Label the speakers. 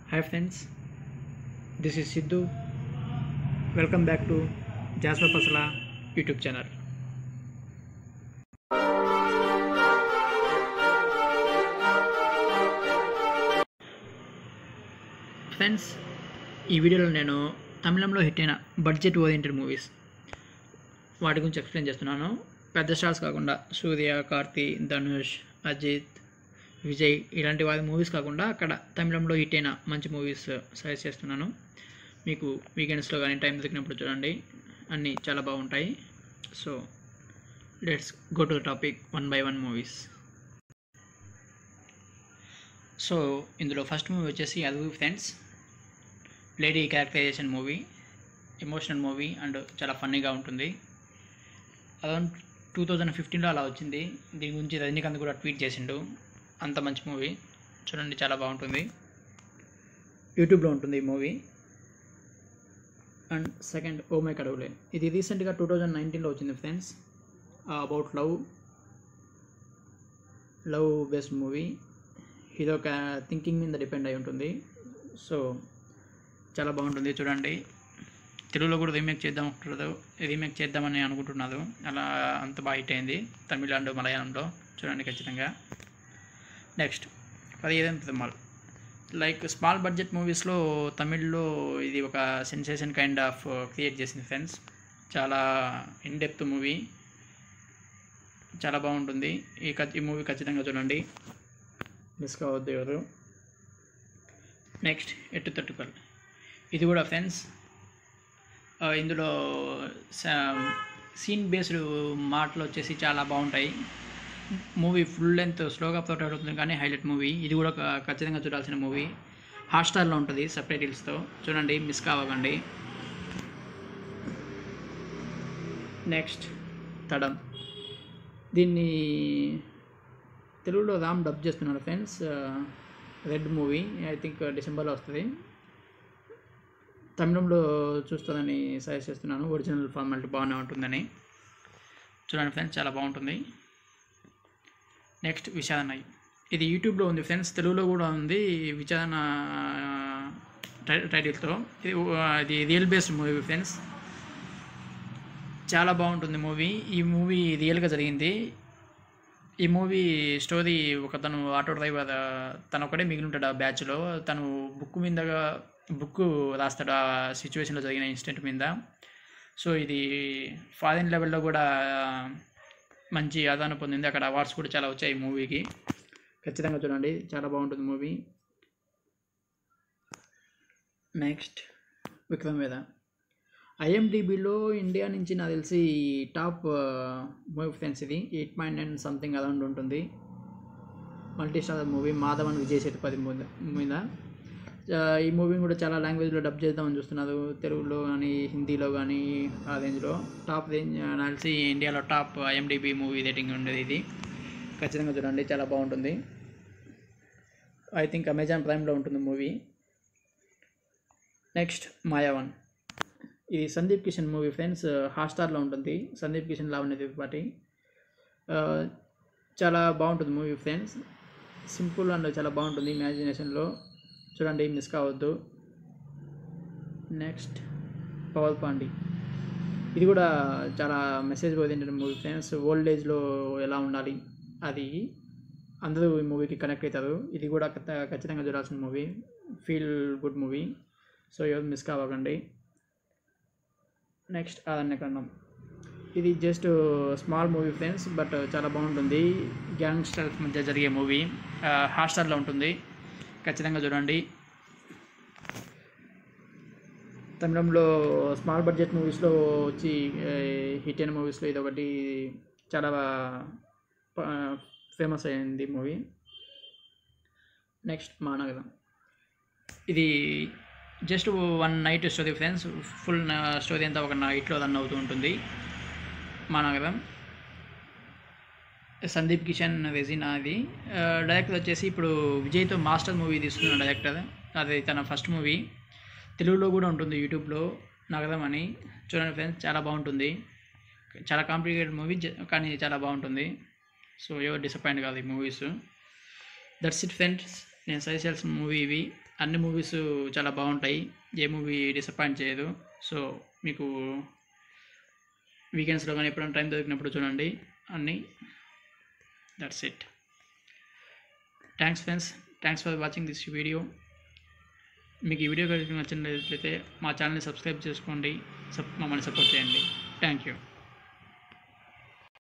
Speaker 1: Hi friends, this is Sidhu. Welcome back to Jasper Pasala YouTube channel. Friends ఈ వీడియోలో నేను తమిళంలో hit అయిన బడ్జెట్ ఓరియంటెడ్ మూవీస్ వాటి గురించి ఎక్స్ప్లెయిన్ చేస్తున్నాను పెద్ద స్టార్స్ కాకుండా సూర్య కార్తీ ధనుష్ అజిత్ విజయ్ ఇలాంటి వారి మూవీస్ కాకుండా అక్కడ తమిళంలో హిట్ అయిన మంచి మూవీస్ సజెస్ట్ చేస్తున్నాను మీకు వీకెండ్స్లో కానీ టైం దొరికినప్పుడు చూడండి అన్నీ చాలా బాగుంటాయి so let's go to the topic one by one movies so ఇందులో ఫస్ట్ మూవీ వచ్చేసి అదుగు friends lady characterization movie emotional movie and చాలా ఫన్నీగా ఉంటుంది అరౌండ్ టూ థౌజండ్ ఫిఫ్టీన్లో అలా వచ్చింది దీని గురించి రజనీకాంత్ కూడా ట్వీట్ చేసిండు అంత మంచి మూవీ చూడండి చాలా బాగుంటుంది యూట్యూబ్లో ఉంటుంది ఈ movie and second oh my Kadavule ఇది రీసెంట్గా టూ థౌజండ్ నైన్టీన్లో వచ్చింది friends about love love based movie ఇది ఒక థింకింగ్ మీద డిపెండ్ అయి ఉంటుంది సో చాలా బాగుంటుంది చూడండి తెలుగులో కూడా రీమేక్ చేద్దాం అనుకుంటున్నారు రీమేక్ చేద్దామని అనుకుంటున్నారు అలా అంత బాగా హిట్ అయింది తమిళ అండ్ మలయాళంలో చూడండి ఖచ్చితంగా నెక్స్ట్ పదిహేను తిరుమల్ లైక్ స్మాల్ బడ్జెట్ మూవీస్లో తమిళ్లో ఇది ఒక సెన్సేషన్ కైండ్ ఆఫ్ క్రియేట్ చేసింది ఫ్రెండ్స్ చాలా ఇన్ డెప్త్ మూవీ చాలా బాగుంటుంది ఈ ఖ- ఈ మూవీ ఖచ్చితంగా చూడండి మిస్ కావద్దు ఎవరు నెక్స్ట్ ఎట్టు తట్టుకల్ ఇది కూడా ఫ్రెండ్స్ ఇందులో సీన్ బేస్డ్ మాటలు వచ్చేసి చాలా బాగుంటాయి మూవీ ఫుల్ లెంత్ స్లోగా ఫ్లోట్ అవుతుంది కానీ హైలైట్ మూవీ ఇది కూడా ఒక ఖచ్చితంగా చూడాల్సిన మూవీ హాట్స్టార్లో ఉంటుంది సపరేట్ హిల్స్తో చూడండి మిస్ కావకండి నెక్స్ట్ తడం దీన్ని తెలుగులో రామ్ డబ్ చేస్తున్నాడు friends red movie I think డిసెంబర్లో వస్తుంది తమిళంలో చూస్తుందని సజెస్ట్ చేస్తున్నాను ఒరిజినల్ ఫార్మాలిటీ బాగానే ఉంటుందని చూడండి ఫ్రెండ్స్ చాలా బాగుంటుంది నెక్స్ట్ విచారణ ఇది యూట్యూబ్లో ఉంది ఫ్రెండ్స్ తెలుగులో కూడా ఉంది విచారణ టై- టైటిల్తో ఇది ఇది రియల్ బేస్డ్ మూవీ ఫ్రెండ్స్ చాలా బాగుంటుంది మూవీ ఈ మూవీ రియల్గా జరిగింది ఈ మూవీ స్టోరీ ఒక తను ఆటో డ్రైవర్ ఆ, తను ఒకడే మిగిలి ఉంటాడు ఆ బ్యాచ్లో తను బుక్ మీదగా బుక్ రాస్తాడు ఆ సిచ్యువేషన్లో జరిగిన ఇన్సిడెంట్ మీద సో ఇది ఫారిన్ లెవెల్లో కూడా మంచి ఆదరణ పొందింది అక్కడ అవార్డ్స్ కూడా చాలా వచ్చాయి ఈ మూవీకి ఖచ్చితంగా చూడండి చాలా బాగుంటుంది మూవీ నెక్స్ట్ విక్రమ్ వేద ఐఎండిబిలో ఇండియా నుంచి నాకు తెలిసి టాప్ మూవీ ఫ్రెండ్స్ ఇది eight point nine something around ఉంటుంది multi star movie Madhavan Vijay Sethupathi మీద మీద ఆ, ఈ మూవీని కూడా చాలా లాంగ్వేజ్లో డబ్ చేద్దామని చూస్తున్నారు తెలుగులో కానీ హిందీలో కానీ ఆ రేంజ్లో టాప్ రేంజ్ నాకు తెలిసి ఇండియాలో టాప్ ఐఎండిబి మూవీ రేటింగ్ ఉండేది ఇది ఖచ్చితంగా చూడండి చాలా బాగుంటుంది ఐ థింక్ అమెజాన్ ప్రైమ్లో ఉంటుంది మూవీ నెక్స్ట్ మాయావన్ ఇది సందీప్ కిషన్ మూవీ ఫ్రెండ్స్ హాట్స్టార్లో ఉంటుంది సందీప్ కిషన్ లావణ్య త్రిపాఠి ఆ, చాలా బాగుంటుంది మూవీ ఫ్రెండ్స్ సింపుల్ అండ్ చాలా బాగుంటుంది ఇమాజినేషన్లో చూడండి మిస్ కావద్దు నెక్స్ట్ పవర్ పాండి ఇది కూడా చాలా message oriented movie friends old ఏజ్లో ఎలా ఉండాలి అది అందరూ ఈ మూవీకి కనెక్ట్ అవుతారు ఇది కూడా ఖచ్చ- ఖచ్చితంగా చూడాల్సిన movie feel good movie so ఎవరు మిస్ కావకండి నెక్స్ట్ అరణ్యకాండం ఇది just small movie friends but చాలా బాగుంటుంది గ్యాంగ్స్టర్స్ మధ్య జరిగే మూవీ హాట్స్టార్లో ఉంటుంది ఖచ్చితంగా చూడండి తమిళంలో స్మాల్ బడ్జెట్ మూవీస్లో వచ్చి హిట్ అయిన మూవీస్లో ఇది ఒకటి చాలా ఫేమస్ అయింది మూవీ నెక్స్ట్ మానగరం ఇది just one night story friends full story అంతా ఒక నైట్లో రన్ అవుతూ ఉంటుంది మానగరం సందీప్ కిషన్ రెజినా అది డైరెక్టర్ వచ్చేసి ఇప్పుడు విజయ్తో మాస్టర్ మూవీ తీస్తున్నాడు డైరెక్టర్ అది తన ఫస్ట్ మూవీ తెలుగులో కూడా ఉంటుంది యూట్యూబ్లో నగరం అని చూడండి ఫ్రెండ్స్ చాలా బాగుంటుంది చాలా కాంప్లికేటెడ్ మూవీ కానీ చాలా బాగుంటుంది సో ఎవరు డిసప్పాయింట్ కాదు ఈ మూవీస్ దట్స్ ఇట్ ఫ్రెండ్స్ నేను సజెస్ట్ చేయాల్సిన మూవీ ఇవి అన్ని మూవీస్ చాలా బాగుంటాయి ఏ మూవీ డిసప్పాయింట్ చేయదు సో మీకు వీకెండ్స్లో కానీ ఎప్పుడైనా టైం దొరికినప్పుడు చూడండి అన్నీ that's it thanks friends thanks for watching this video మీకు ఈ వీడియో కనుక నచ్చినట్లయితే మా ఛానల్ని సబ్స్క్రైబ్ చేసుకోండి సప్ మమ్మల్ని సపోర్ట్ చేయండి థ్యాంక్ యూ